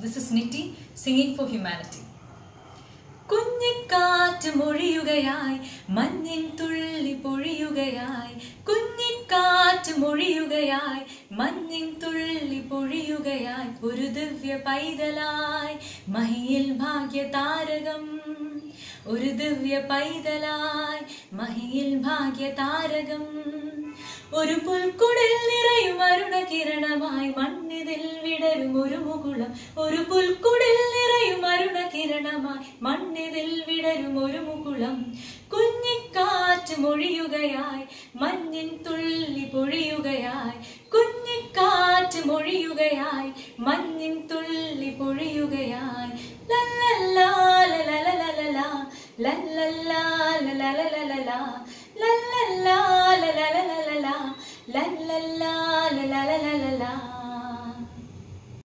This is Niti singing for humanity. കുഞ്ഞിക്കാറ്റ് മൊഴിയുകയായി മഞ്ഞിൻ തുള്ളി പൊഴിയുകയായി കുഞ്ഞിക്കാറ്റ് മൊഴിയുകയായി മഞ്ഞിൻ തുള്ളി പൊഴിയുകയായി ഒരു ദിവ്യ പൈതലായി മഹിയിൽ ഭാഗ്യ താരകം ഒരു ദിവ്യ പൈതലായി മഹിയിൽ ഭാഗ്യ താരകം ഒരു പുൽക്കുടിൽ നിറയും അരുണകിരണമായി മണ്ണിതിൽ വിടരും ഒരു മുകുളം ഒരു പുൽക്കുടിൽ നിറയും അരുണകിരണമായി മണ്ണിതിൽ വിടരും ഒരു മുകുളം കുഞ്ഞിക്കാറ്റ് മൊഴിയുകയായി മഞ്ഞിൻ തുള്ളി പൊഴിയുകയായി കുഞ്ഞിക്കാറ്റ് മൊഴിയുകയായി മഞ്ഞിൻ തുള്ളി പൊഴിയുകയായി ലല്ലല്ലാ ലലലലലലാ, ലല്ലല്ലാ ലലലലലലാ, ലല്ലല്ലാ ലലലലലലാ, ലല്ലല്ലാ ലലലലലലാ.